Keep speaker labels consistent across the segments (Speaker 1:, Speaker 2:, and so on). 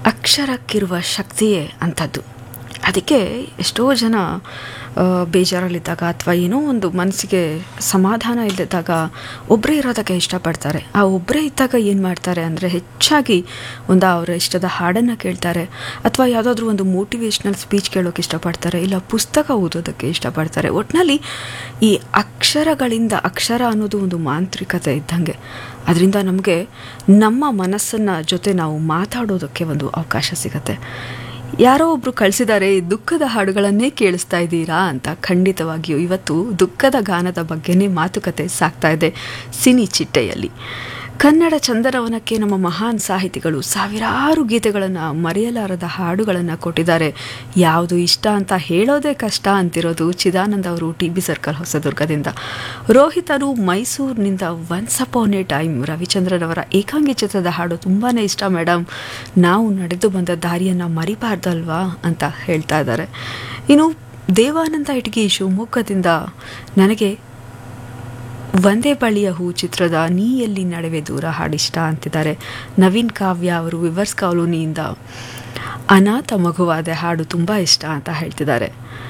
Speaker 1: ಅಕ್ಷರಕ್ಕಿರುವ ಶಕ್ತಿಯೇ ಅಂಥದ್ದು ಅದಕ್ಕೆ ಎಷ್ಟೋ ಜನ ಆ, ಬೇಜಾರಲ್ಲಿದ್ದಾಗ ಅಥವಾ ಏನೋ ಒಂದು ಮನಸ್ಸಿಗೆ ಸಮಾಧಾನ ಇಲ್ಲದಾಗ ಒಬ್ಬರೇ ಇರೋದಕ್ಕೆ ಇಷ್ಟಪಡ್ತಾರೆ ಆ ಒಬ್ಬರೇ ಇದ್ದಾಗ ಏನು ಮಾಡ್ತಾರೆ ಅಂದರೆ ಹೆಚ್ಚಾಗಿ ಒಂದು ಅವರ ಇಷ್ಟದ ಹಾಡನ್ನು ಕೇಳ್ತಾರೆ ಅಥವಾ ಯಾವುದಾದ್ರೂ ಒಂದು ಮೋಟಿವೇಶ್ನಲ್ ಸ್ಪೀಚ್ ಕೇಳೋಕೆ ಇಷ್ಟಪಡ್ತಾರೆ ಇಲ್ಲ ಪುಸ್ತಕ ಓದೋದಕ್ಕೆ ಇಷ್ಟಪಡ್ತಾರೆ ಒಟ್ಟಿನಲ್ಲಿ ಈ ಅಕ್ಷರಗಳಿಂದ ಅಕ್ಷರ ಅನ್ನೋದು ಒಂದು ಮಾಂತ್ರಿಕತೆ ಇದ್ದಂಗೆ ಅದರಿಂದ ನಮಗೆ ನಮ್ಮ ಮನಸ್ಸನ್ನ ಜೊತೆ ನಾವು ಮಾತಾಡೋದಕ್ಕೆ ಒಂದು ಅವಕಾಶ ಸಿಗತ್ತೆ ಯಾರೋ ಒಬ್ರು ಕಳಿಸಿದ್ದಾರೆ ದುಃಖದ ಹಾಡುಗಳನ್ನೇ ಕೇಳಿಸ್ತಾ ಇದ್ದೀರಾ ಅಂತ ಖಂಡಿತವಾಗಿಯೂ ಇವತ್ತು ದುಃಖದ ಗಾನದ ಬಗ್ಗೆನೇ ಮಾತುಕತೆ ಸಾಕ್ತಾ ಇದೆ ಸಿನಿ ಚಿಟ್ಟೆಯಲ್ಲಿ ಕನ್ನಡ ಚಂದನವನಕ್ಕೆ ನಮ್ಮ ಮಹಾನ್ ಸಾಹಿತಿಗಳು ಸಾವಿರಾರು ಗೀತೆಗಳನ್ನು ಮರೆಯಲಾರದ ಹಾಡುಗಳನ್ನು ಕೊಟ್ಟಿದ್ದಾರೆ ಯಾವುದು ಇಷ್ಟ ಅಂತ ಹೇಳೋದೇ ಕಷ್ಟ ಅಂತಿರೋದು ಚಿದಾನಂದ ಅವರು ಟಿ ಬಿ ಸರ್ಕಲ್ ಹೊಸದುರ್ಗದಿಂದ ರೋಹಿತರು ಮೈಸೂರಿನಿಂದ once upon a time Ravichandran ಅವರ ಏಕಾಂಗಿ ಚಿತ್ರದ ಹಾಡು ತುಂಬಾ ಇಷ್ಟ ಮೇಡಮ್ ನಾವು ನಡೆದು ಬಂದ ದಾರಿಯನ್ನು ಮರಿಬಾರ್ದಲ್ವಾ ಅಂತ ಹೇಳ್ತಾ ಇದ್ದಾರೆ ಇನ್ನು ದೇವಾನಂದ ಇಟಗಿ ಶಿವಮೊಗ್ಗದಿಂದ ನನಗೆ ಒಂದೇ ಬಳಿಯ ಹೂ ಚಿತ್ರದ ನೀ ಎಲ್ಲಿ ನಡುವೆ ದೂರ ಹಾಡಿಷ್ಟ ಅಂತಿದ್ದಾರೆ ನವೀನ್ ಕಾವ್ಯ ಅವರು ವಿವರ್ಸ್ ಕಾಲೋನಿಯಿಂದ ಅನಾಥ ಮಗುವಾದ ಹಾಡು ತುಂಬ ಇಷ್ಟ ಅಂತ ಹೇಳ್ತಿದ್ದಾರೆ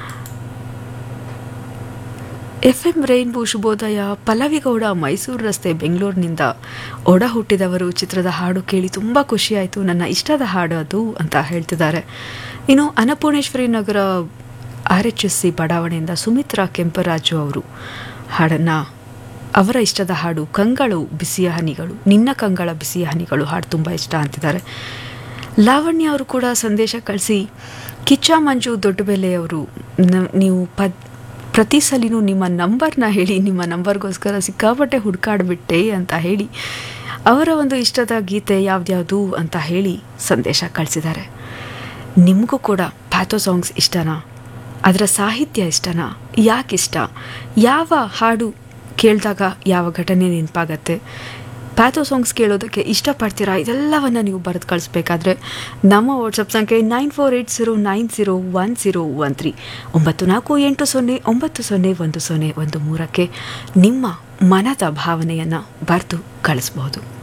Speaker 1: ಎಫ್ ಎಂ ರೈನ್ಬೋ ಶುಭೋದಯ ಪಲ್ಲವಿಗೌಡ ಮೈಸೂರು ರಸ್ತೆ ಬೆಂಗಳೂರಿನಿಂದ ಒಡ ಹುಟ್ಟಿದವರು ಚಿತ್ರದ ಹಾಡು ಕೇಳಿ ತುಂಬ ಖುಷಿಯಾಯಿತು ನನ್ನ ಇಷ್ಟದ ಹಾಡು ಅದು ಅಂತ ಹೇಳ್ತಿದ್ದಾರೆ ಇನ್ನು Annapoorneshwari Nagar R H S C ಬಡಾವಣೆಯಿಂದ ಸುಮಿತ್ರಾ ಕೆಂಪರಾಜು ಅವರು ಹಾಡನ್ನು ಅವರ ಇಷ್ಟದ ಹಾಡು ಕಂಗಳು ಬಿಸಿಯ ಹನಿಗಳು ನಿನ್ನ ಕಂಗಳ ಬಿಸಿಯ ಹನಿಗಳು ಹಾಡು ತುಂಬ ಇಷ್ಟ ಅಂತಿದ್ದಾರೆ ಲಾವಣ್ಯ ಅವರು ಕೂಡ ಸಂದೇಶ ಕಳಿಸಿ ಕಿಚ್ಚ ಮಂಜು ದೊಡ್ಡಬೆಲೆಯವರು ನ- ನೀವು ಪದ್ ಪ್ರತಿ ಸಲಿನೂ ನಿಮ್ಮ ನಂಬರ್ನ ಹೇಳಿ ನಿಮ್ಮ ನಂಬರ್ಗೋಸ್ಕರ ಸಿಕ್ಕಾಪಟ್ಟೆ ಹುಡುಕಾಡ್ಬಿಟ್ಟೆ ಅಂತ ಹೇಳಿ ಅವರ ಒಂದು ಇಷ್ಟದ ಗೀತೆ ಯಾವ್ದ್ಯಾವುದು ಅಂತ ಹೇಳಿ ಸಂದೇಶ ಕಳಿಸಿದ್ದಾರೆ ನಿಮಗೂ ಕೂಡ ಪ್ಯಾಥೋ ಸಾಂಗ್ಸ್ ಇಷ್ಟನಾ ಅದರ ಸಾಹಿತ್ಯ ಇಷ್ಟನಾ ಯಾಕೆ ಇಷ್ಟ ಯಾವ ಹಾಡು ಕೇಳಿದಾಗ ಯಾವ ಘಟನೆ ನೆನಪಾಗತ್ತೆ ಪ್ಯಾಥೋ ಸಾಂಗ್ಸ್ ಕೇಳೋದಕ್ಕೆ ಇಷ್ಟಪಡ್ತೀರಾ ಇದೆಲ್ಲವನ್ನು ನೀವು ಬರೆದು ಕಳಿಸ್ಬೇಕಾದ್ರೆ ನಮ್ಮ ವಾಟ್ಸಪ್ ಸಂಖ್ಯೆ nine four eight zero nine zero one zero one three ಒಂಬತ್ತು ನಾಲ್ಕು ಎಂಟು ಸೊನ್ನೆ ಒಂಬತ್ತು ಸೊನ್ನೆ ಒಂದು ಸೊನ್ನೆ ಒಂದು ಮೂರಕ್ಕೆ ನಿಮ್ಮ ಮನದ ಭಾವನೆಯನ್ನು ಬರೆದು ಕಳಿಸ್ಬೋದು